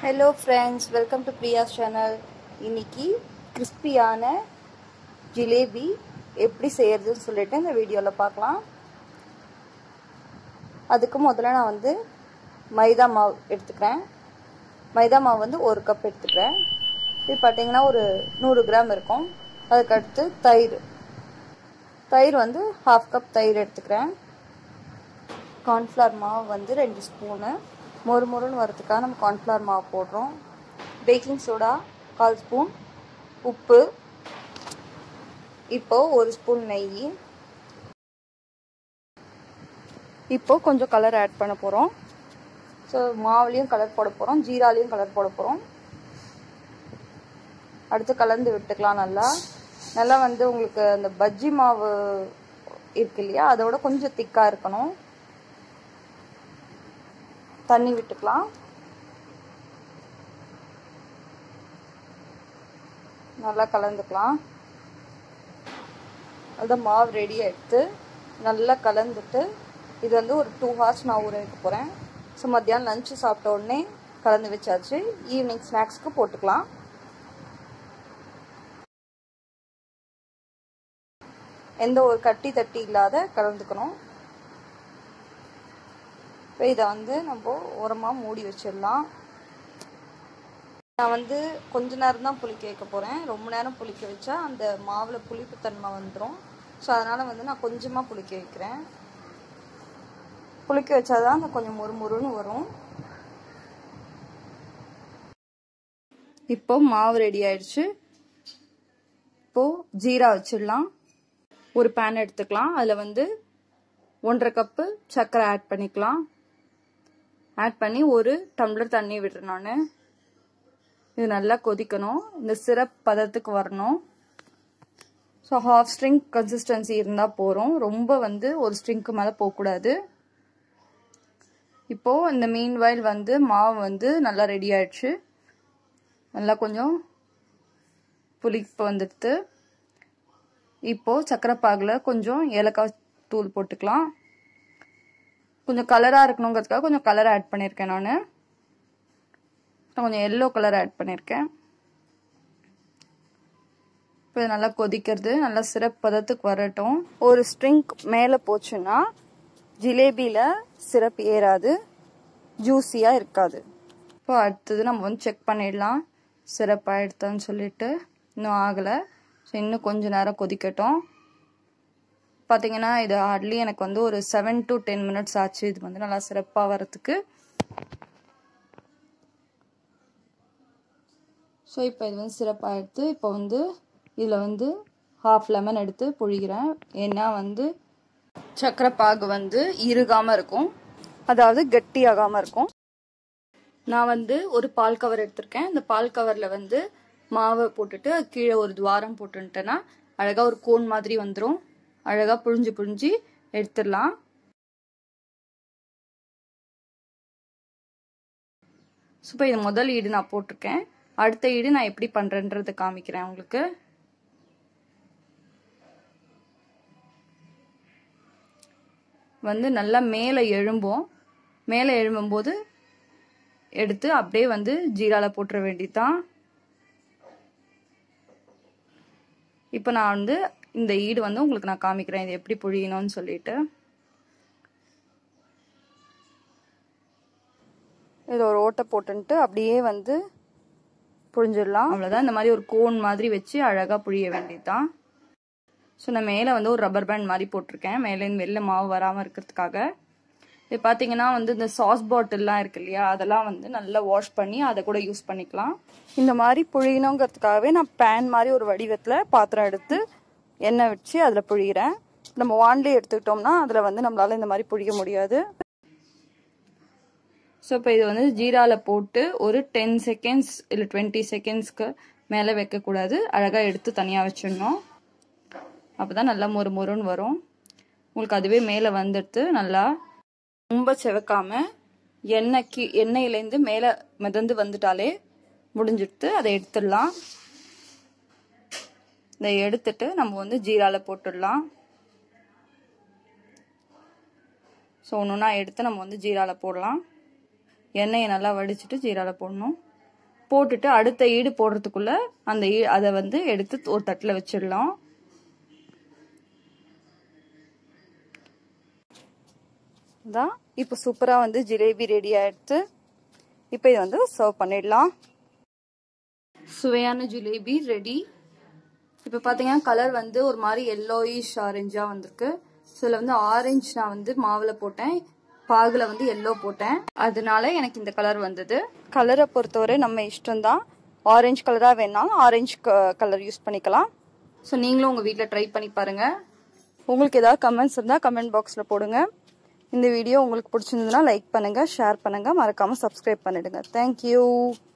hello friends welcome to Priya's channel இன்னைக்கு கிறிஸ்பியான ஜிலேபி எப்படி செய்யறதுன்னு சொல்லிட்டு இந்த வீடியோவில் பார்க்கலாம் அதுக்கு முதல்ல நான் வந்து மைதா மாவு எடுத்துக்கிறேன் மைதா மாவு வந்து ஒரு கப் எடுத்துக்கிறேன் இது பார்த்தீங்கன்னா ஒரு நூறு கிராம் இருக்கும் அதுக்கடுத்து தயிர் தயிர் வந்து ஹாஃப் கப் தயிர் எடுத்துக்கிறேன் கார்ன்ஃப்ளவர் மாவு வந்து ரெண்டு ஸ்பூனு மொறு மொறுன்னு வரதுக்காக நம்ம கார்ன்ஃப்ளவர் மாவு போடுறோம் பேக்கிங் சோடா கால் ஸ்பூன் உப்பு இப்போ ஒரு ஸ்பூன் நெய் இப்போ கொஞ்சம் கலர் ஆட் பண்ண போகிறோம் ஸோ மாவுலேயும் கலர் போட போகிறோம் ஜீராலையும் கலர் போட போகிறோம் அடுத்து கலந்து விட்டுக்கலாம் நல்லா நல்லா வந்து உங்களுக்கு அந்த பஜ்ஜி மாவு இருக்கு இல்லையா அதோட கொஞ்சம் திக்காக இருக்கணும் தண்ணி விட்டுக்கலாம் நல்லா கலந்துக்கலாம் அதுதான் மாவு ரெடி எடுத்து நல்லா கலந்துட்டு இது வந்து ஒரு டூ ஹவர்ஸ் நான் ஊற வைக்க போகிறேன் ஸோ மத்தியானம் லஞ்சு சாப்பிட்ட உடனே கலந்து வச்சாச்சு ஈவினிங் ஸ்நாக்ஸ்க்கு போட்டுக்கலாம் எந்த ஒரு கட்டி தட்டி இல்லாத கலந்துக்கணும் இப்போ இதை வந்து நம்ம உரமாக மூடி வச்சிடலாம் நான் வந்து கொஞ்ச நேரம் தான் புளிக்க வைக்க போகிறேன் ரொம்ப நேரம் புளிக்க வச்சா அந்த மாவில் புளிப்புத்தன்மை வந்துடும் ஸோ அதனால் வந்து நான் கொஞ்சமாக புளிக்க வைக்கிறேன் புளிக்க வச்சாதான் அந்த கொஞ்சம் மொறு மொறுன்னு வரும் இப்போ மாவு ரெடி ஆயிடுச்சு இப்போது ஜீரா வச்சிடலாம் ஒரு பேன் எடுத்துக்கலாம் அதில் வந்து ஒன்றரை கப்பு சர்க்கரை ஆட் பண்ணிக்கலாம் ஆட் பண்ணி ஒரு டம்ளர் தண்ணி விடுறேன் நான் இது நல்லா கொதிக்கணும் இந்த சிரப் பதத்துக்கு வரணும் ஸோ ஹாஃப் ஸ்ட்ரிங் கன்சிஸ்டன்சி இருந்தால் போகிறோம் ரொம்ப வந்து ஒரு ஸ்ட்ரிங்க்கு மேலே போகக்கூடாது இப்போது இந்த மீன் வயல் வந்து மாவு வந்து நல்லா ரெடி ஆயிடுச்சு நல்லா கொஞ்சம் புளிப்பு வந்துடுது இப்போது சக்கரை பாகில் கொஞ்சம் ஏலக்காய் தூள் போட்டுக்கலாம் கொஞ்சம் கலராக இருக்கணுங்கிறதுக்காக கொஞ்சம் கலர் ஆட் பண்ணியிருக்கேன் நான் நான் கொஞ்சம் எல்லோ கலர் ஆட் பண்ணியிருக்கேன் இப்போ இது நல்லா கொதிக்கிறது நல்லா சிறப்பு பதத்துக்கு வரட்டும் ஒரு ஸ்ட்ரிங் மேலே போச்சுன்னா ஜிலேபியில் சிரப் ஏறாது ஜூஸியாக இருக்காது இப்போ அடுத்தது நம்ம வந்து செக் பண்ணிடலாம் சிரப் ஆகிடுதான்னு சொல்லிட்டு இன்னும் ஆகலை ஸோ இன்னும் கொஞ்சம் நேரம் கொதிக்கட்டும் பார்த்தீங்கன்னா இது ஹார்ட்லி எனக்கு வந்து ஒரு செவன் டு டென் மினிட்ஸ் ஆச்சு இது வந்து நல்லா சிறப்பாக வரத்துக்கு ஸோ இப்போ இது வந்து சிறப்பாக எடுத்து இப்போ வந்து இதில் வந்து ஹாஃப் லெமன் எடுத்து புழிகிறேன் ஏன்னா வந்து சக்கரை பாகு வந்து இறுகாமல் இருக்கும் அதாவது கெட்டியாகாமல் இருக்கும் நான் வந்து ஒரு பால் கவர் எடுத்திருக்கேன் இந்த பால் கவரில் வந்து மாவை போட்டுட்டு கீழே ஒரு துவாரம் போட்டுன்ட்டேன்னா அழகாக ஒரு கோன் மாதிரி வந்துடும் அழகாக புழிஞ்சு புழிஞ்சு எடுத்துடலாம் ஸோ இப்போ இது முதல் ஈடு நான் போட்டிருக்கேன் அடுத்த ஈடு நான் எப்படி பண்ணுறேன்றதை காமிக்கிறேன் உங்களுக்கு வந்து நல்லா மேலே எழும்போம் மேலே எழும்பும்போது எடுத்து அப்படியே வந்து ஜீரால போட்டுற வேண்டியதுதான் இப்போ நான் வந்து இந்த ஈடு வந்து உங்களுக்கு நான் காமிக்கிறேன் இது எப்படி புழியணும்னு சொல்லிட்டு இதில் ஒரு ஓட்டை போட்டுன்ட்டு அப்படியே வந்து புழிஞ்சிடலாம் அவ்வளோதான் இந்த மாதிரி ஒரு கோன் மாதிரி வச்சு அழகாக புழிய வேண்டியதுதான் ஸோ நான் மேலே வந்து ஒரு ரப்பர் பேண்ட் மாதிரி போட்டிருக்கேன் மேலேருந்து வெளில மாவு வராமல் இருக்கிறதுக்காக இது பார்த்தீங்கன்னா வந்து இந்த சாஸ் பாட்டில்லாம் இருக்கு இல்லையா அதெல்லாம் வந்து நல்லா வாஷ் பண்ணி அதை கூட யூஸ் பண்ணிக்கலாம் இந்த மாதிரி புழியணுங்கிறதுக்காகவே நான் பேன் மாதிரி ஒரு வடிவத்தில் பாத்திரம் எடுத்து எண்ணெய் வச்சு அதில் புழிகிறேன் நம்ம வான்லி எடுத்துக்கிட்டோம்னா அதில் வந்து நம்மளால இந்த மாதிரி புழிய முடியாது ஸோ இப்போ இது வந்து ஜீராவில் போட்டு ஒரு டென் செகண்ட்ஸ் இல்லை டுவெண்ட்டி செகண்ட்ஸ்க்கு மேலே வைக்கக்கூடாது அழகாக எடுத்து தனியாக வச்சிடணும் அப்போ தான் நல்லா மொறு மொறுன்னு வரும் உங்களுக்கு அதுவே மேலே வந்துடுத்து நல்லா ரொம்ப செவக்காம எண்ணெய்க்கு எண்ணெயிலேருந்து மேலே மிதந்து வந்துட்டாலே முடிஞ்சிடுத்து அதை எடுத்துடலாம் இதை எடுத்துட்டு நம்ம வந்து ஜீரால போட்டுடலாம் ஸோ ஒன்று ஒன்றா எடுத்து நம்ம வந்து ஜீரால போடலாம் எண்ணெயை நல்லா வடிச்சிட்டு ஜீரால போடணும் போட்டுட்டு அடுத்த ஈடு போடுறதுக்குள்ள அந்த ஈ அதை வந்து எடுத்து ஒரு தட்டில் வச்சிடலாம் தான் இப்போ சூப்பராக வந்து ஜிலேபி ரெடி ஆயிடுத்து இப்போ இதை வந்து சர்வ் பண்ணிடலாம் சுவையான ஜிலேபி ரெடி இப்போ பார்த்தீங்கன்னா கலர் வந்து ஒரு மாதிரி எல்லோயிஷ் ஆரஞ்சாக வந்திருக்கு ஸோ இதில் வந்து ஆரஞ்சு நான் வந்து மாவில் போட்டேன் பாகில் வந்து எல்லோ போட்டேன் அதனால எனக்கு இந்த கலர் வந்தது கலரை பொறுத்தவரை நம்ம இஷ்டம்தான் ஆரஞ்சு கலராக வேணாலும் ஆரஞ்சு கலர் யூஸ் பண்ணிக்கலாம் ஸோ நீங்களும் உங்கள் வீட்டில் ட்ரை பண்ணி பாருங்கள் உங்களுக்கு ஏதாவது கமெண்ட்ஸ் இருந்தால் கமெண்ட் பாக்ஸில் போடுங்க இந்த வீடியோ உங்களுக்கு பிடிச்சிருந்ததுன்னா லைக் பண்ணுங்கள் ஷேர் பண்ணுங்கள் மறக்காமல் சப்ஸ்கிரைப் பண்ணிடுங்க தேங்க்யூ